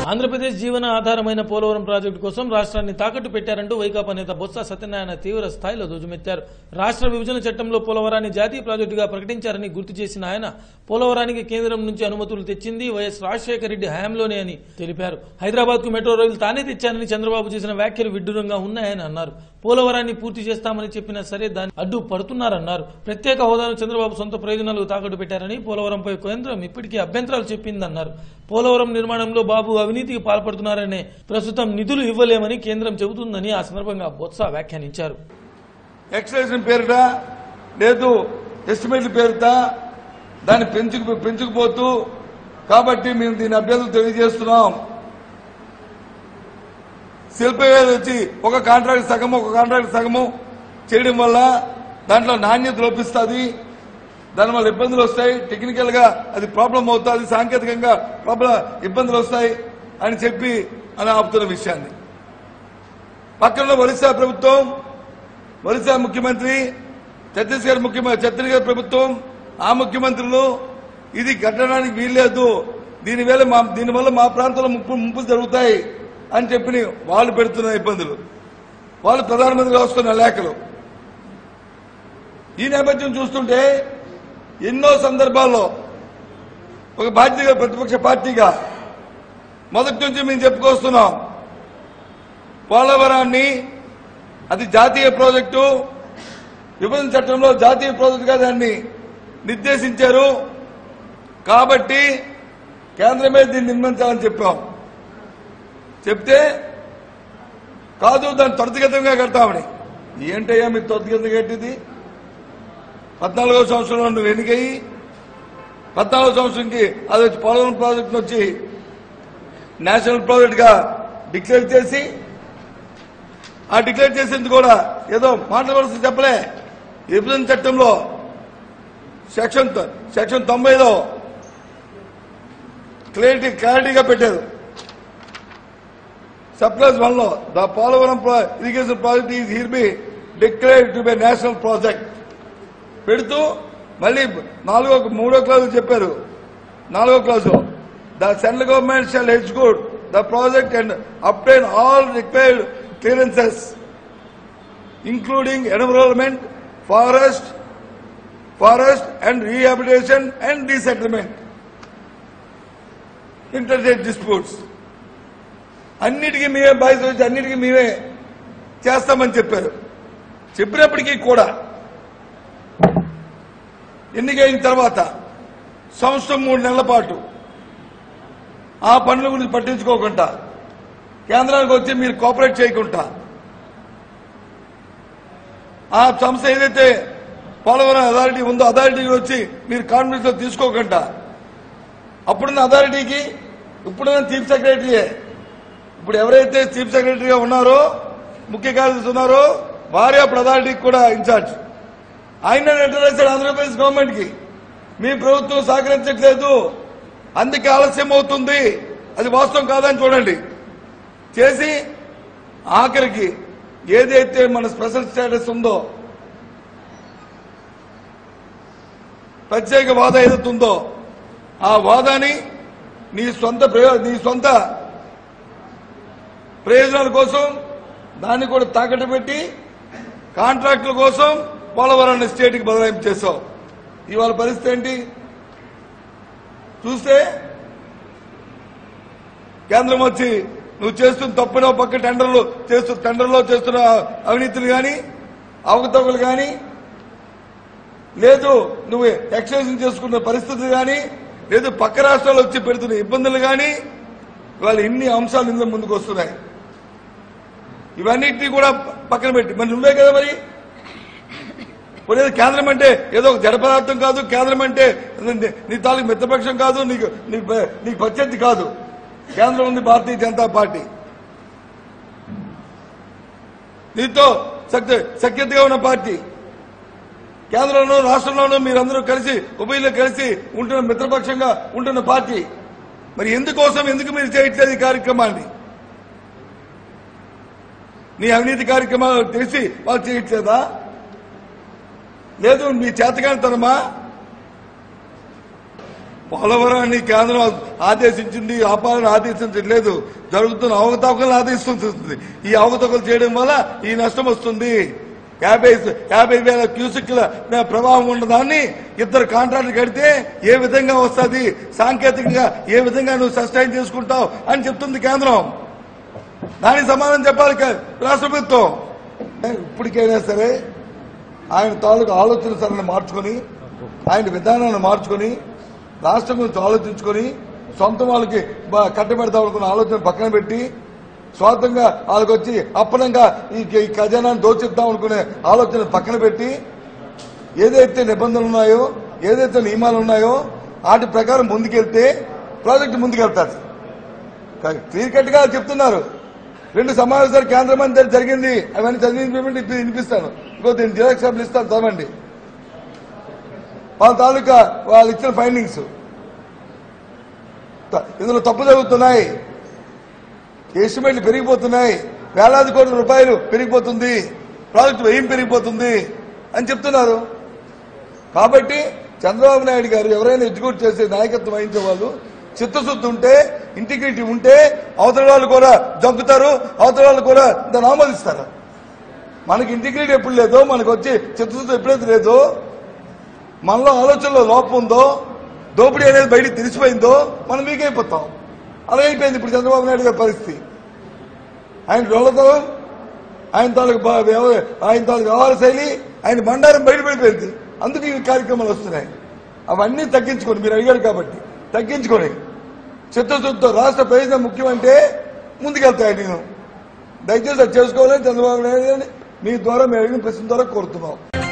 ఆంధ్రప్రదేశ్ జీవన ఆధారమైన పోలవరం ప్రాజెక్టు కోసం రాష్ట్రాన్ని తాకట్టు పెట్టారంటూ వైకాపా నేత బొత్స సత్యనారాయణ తీవ్ర స్థాయిలో దుజుమెత్తారు రాష్ట్ర విభజన చట్టంలో పోలవరాన్ని జాతీయ ప్రాజెక్టుగా ప్రకటించారని గుర్తు చేసిన ఆయన పోలవరానికి కేంద్రం నుంచి అనుమతులు తెచ్చింది వైఎస్ రాజశేఖర రెడ్డి హయాంలోనే అని తెలిపారు హైదరాబాద్ కు మెట్రో రైలు తానే తెచ్చానని చంద్రబాబు చేసిన వ్యాఖ్యలు విడ్డూరంగా ఉన్నాయని అన్నారు పోలవరాన్ని పూర్తి చేస్తామని చెప్పినా సరే దాన్ని అడ్డు పడుతున్నారన్నారు ప్రత్యేక హోదాను చంద్రబాబు సొంత ప్రయోజనాలకు తాకట్టు పెట్టారని పోలవరంపై కేంద్రం ఇప్పటికీ అభ్యంతరాలు చెప్పిందన్నారు పోలవరం నిర్మాణంలో బాబు అవినీతికి పాల్పడుతున్నారనే ప్రస్తుతం నిధులు ఇవ్వలేమని కేంద్రం చెబుతుందని ఆ సందర్భంగా బొత్స వ్యాఖ్యానించారు ఎక్స్టెన్షన్ పేరిట లేదు ఎస్టిమేట్ల పేరిట దాన్ని పెంచుకు పెంచుకుపోతూ కాబట్టి మేము దీని అభ్యర్థులు తెలియజేస్తున్నాం శిల్పవేద వచ్చి ఒక కాంట్రాక్ట్ సగము ఒక కాంట్రాక్ట్ సగము చేయడం వల్ల దాంట్లో నాణ్యత లోపిస్తుంది దానివల్ల ఇబ్బందులు వస్తాయి టెక్నికల్ గా అది ప్రాబ్లం అవుతుంది సాంకేతికంగా ప్రాబ్లం ఇబ్బందులు వస్తాయి అని చెప్పి అని ఆపుతున్న విషయాన్ని పక్కన ఒరిస్సా ప్రభుత్వం ఒరిస్సా ముఖ్యమంత్రి ఛత్తీస్గఢ్ ముఖ్యమంత్రి ఛత్తీస్గఢ్ ప్రభుత్వం ఆ ముఖ్యమంత్రులు ఇది కట్టడానికి వీల్లేదు దీనివల్ల మా దీనివల్ల మా ప్రాంతంలో ముప్పు ముంపు జరుగుతాయి అని చెప్పి వాళ్ళు పెడుతున్న ఇబ్బందులు వాళ్ళు ప్రధానమంత్రి వస్తున్న లేఖలు ఈ నేపథ్యం చూస్తుంటే ఎన్నో సందర్భాల్లో ఒక బాధ్యతగా ప్రతిపక్ష పార్టీగా మొదటి నుంచి మేము చెప్పుకొస్తున్నాం పోలవరాన్ని అది జాతీయ ప్రాజెక్టు విభజన చట్టంలో జాతీయ ప్రాజెక్టుగా దాన్ని నిర్దేశించారు కాబట్టి కేంద్రమే దీన్ని నిర్మించాలని చెప్పాం చెప్తే కాదు దాన్ని త్వరితగతంగా కడతామని ఏంటయ్యా మీరు త్వరితగతంగా కట్టింది పద్నాలుగో సంవత్సరంలో నువ్వు ఎన్నికయ్యి పద్నాలుగో సంవత్సరంకి అది వచ్చి పోలవరం ప్రాజెక్ట్ వచ్చి నేషనల్ ప్రాజెక్ట్ గా డిక్లేర్ చేసి ఆ డిక్లేర్ చేసింది కూడా ఏదో మాట్లాడవలసి చెప్పలే విభజన చట్టంలో సెక్షన్ తొ- సెక్షన్ తొంభైలో క్లారిటీ క్లారిటీగా పెట్టారు సప్లైస్ వన్ లో the Polavaram irrigation project is hereby declared to be national project పెడుతూ మళ్ళీ నాలుగో మూడో క్లాసు చెప్పారు నాలుగో clause the central government shall execute the project and obtain all required clearances including environment forest forest and rehabilitation and resettlement interstate disputes అన్నిటికీ మేమే బాధ్యత వచ్చి అన్నిటికీ మేమే చేస్తామని చెప్పారు చెప్పినప్పటికీ కూడా ఎన్నికైన తర్వాత సంవత్సరం మూడు నెలల పాటు ఆ పనుల గురించి పట్టించుకోకుండా కేంద్రానికి వచ్చి మీరు కోఆపరేట్ చేయకుండా ఆ సంస్థ ఏదైతే పోలవరం అథారిటీ ఉందో అథారిటీ వచ్చి మీరు కాన్ఫరెన్స్ లో తీసుకోకుండా అప్పుడున్న అథారిటీకి ఇప్పుడున్న చీఫ్ సెక్రటరీయే ఇప్పుడు ఎవరైతే చీఫ్ సెక్రటరీగా ఉన్నారో ముఖ్య కార్యదర్శి ఉన్నారో వారే అప్పుడు అథారిటీకి కూడా ఇన్ఛార్జ్ ఆయన లెటర్ రాశాడు ఆంధ్రప్రదేశ్ గవర్నమెంట్ కి మీ ప్రభుత్వం సహకరించట్లేదు అందుకే ఆలస్యం అవుతుంది అది వాస్తవం కాదని చూడండి చేసి ఆఖరికి ఏదైతే మన స్పెషల్ స్టేటస్ ఉందో ప్రత్యేక వాదా ఏదైతే ఉందో ఆ వాదాని నీ సొంత ప్రయో- నీ సొంత ప్రయోజనాల కోసం దాన్ని కూడా తాకట్టు పెట్టి కాంట్రాక్టుల కోసం పోలవరాన్ని స్టేట్కి బదలాయింపు చేశావు ఇవాళ పరిస్థితి ఏంటి చూస్తే కేంద్రం వచ్చి నువ్వు చేస్తున్న తప్పున పక్క టెండర్లు చేస్తూ టెండర్లో చేస్తున్న అవినీతులు కానీ అవకతవకలు కానీ లేదు నువ్వు ఎక్స్టెన్షన్ చేసుకున్న పరిస్థితులు కానీ లేదు పక్క రాష్ట్రాలు వచ్చి పెడుతున్న ఇబ్బందులు కానీ ఇవాళ ఇన్ని అంశాలు ఇందులో ముందుకు వస్తున్నాయి ఇవన్నిటినీ కూడా పక్కన పెట్టి మరి నువ్వే కదా మరి పోనీ ఏదో కేంద్రం అంటే ఏదో ఒక జడ పదార్థం కాదు కేంద్రం అంటే నీ- నీ తాలూకు మిత్రపక్షం కాదు నీకు నీకు ప- నీకు ప్రత్యర్థి కాదు కేంద్రం ఉంది భారతీయ జనతా పార్టీ నీతో సఖ్య సఖ్యతగా ఉన్న పార్టీ కేంద్రంలో రాష్ట్రంలోనూ మీరందరూ కలిసి ఉభయలో కలిసి ఉంటున్న మిత్రపక్షంగా ఉంటున్న పార్టీ మరి ఎందుకోసం ఎందుకు మీరు చేయట్లేదు ఈ కార్యక్రమాన్ని నీ అవినీతి కార్యక్రమాలు తెలిసి వాళ్ళు చేయట్లేదా లేదు మీ చేతకానితనమా పోలవరాన్ని కేంద్రం ఆదేశించింది ఆపాలని ఆదేశించట్లేదు జరుగుతున్న అవకతవకలు ఆదేశిస్తుంది ఈ అవకతవకలు చేయడం వల్ల ఈ నష్టం వస్తుంది యాభై యాభై వేల క్యూసిక్ల ప్రవాహం ఉన్నదాన్ని ఇద్దరు కాంట్రాక్టర్ కడితే ఏ విధంగా వస్తుంది సాంకేతికంగా ఏ విధంగా నువ్వు సస్టైన్ చేసుకుంటావు అని చెప్తుంది కేంద్రం దానికి సమాధానం చెప్పాలి క- రాష్ట్ర ప్రభుత్వం ఇప్పటికైనా సరే ఆయన తాలూకు ఆలోచన సరళి మార్చుకొని ఆయన విధానాన్ని మార్చుకొని రాష్ట్రం గురించి ఆలోచించుకొని సొంత వాళ్ళకి బ- కట్టబెడదాం అనుకున్న ఆలోచన పక్కన పెట్టి స్వార్థంగా వాళ్ళకి వచ్చి అప్పనంగా ఈ ఈ ఖజానాన్ని దోచిద్దాం అనుకునే ఆలోచన పక్కన పెట్టి ఏదైతే నిబంధనలు ఉన్నాయో ఏదైతే నియమాలు ఉన్నాయో వాటి ప్రకారం ముందుకెళ్తే ప్రాజెక్టు ముందుకెళ్తారు క్లియర్ కట్ గా చెప్తున్నారు రెండు సమావేశాలు కేంద్ర మంత్రి జరిగింది అవన్నీ చదివి ఇప్పుడు వినిపిస్తాను ఇంకో దీని జిరాక్స్ షాపులు ఇస్తాను చదవండి వాళ్ళ తాలూకా వాళ్ళు ఇచ్చిన ఫైండింగ్స్ త- ఇందులో తప్పు జరుగుతున్నాయి ఎస్టిమేట్లు పెరిగిపోతున్నాయి వేలాది కోట్ల రూపాయలు పెరిగిపోతుంది ప్రాజెక్టు వ్యయం పెరిగిపోతుంది అని చెప్తున్నారు కాబట్టి చంద్రబాబు నాయుడు గారు ఎవరైనా ఎగ్జిక్యూట్ చేసే నాయకత్వం వహించే వాళ్ళు చిత్తశుద్ధి ఉంటే ఇంటిగ్రిటీ ఉంటే అవతల వాళ్ళు కూడా జగ్గుతారు అవతల వాళ్ళు కూడా దాన్ని ఆమోదిస్తారు మనకి ఇంటిగ్రిటీ ఎప్పుడు లేదో మనకు వచ్చి చిత్తశుద్ధి ఎప్పుడైతే లేదో మనలో ఆలోచనలో లోపం ఉందో దోపిడీ అనేది బయటికి తెలిసిపోయిందో మనం మీకైపోతాం అలా అయిపోయింది ఇప్పుడు చంద్రబాబు నాయుడు గారి పరిస్థితి ఆయన డొల్లతో ఆయన తాలూకు బా- వ్యవ- ఆయన తాలూకు వ్యవహార శైలి ఆయన బండారం బయటపడిపోయింది అందుకు ఈ కార్యక్రమాలు వస్తున్నాయి అవన్నీ తగ్గించుకోండి మీరు అడిగారు కాబట్టి తగ్గించుకొని చిత్తశుద్ధితో రాష్ట్ర ప్రయోజనం ముఖ్యమంటే ముందుకెళ్తాయి నేను దయచేసి అది చేసుకోవాలని చంద్రబాబు నాయుడు గారిని మీ ద్వారా మేము అడిగిన ప్రశ్న ద్వారా కోరుతున్నాం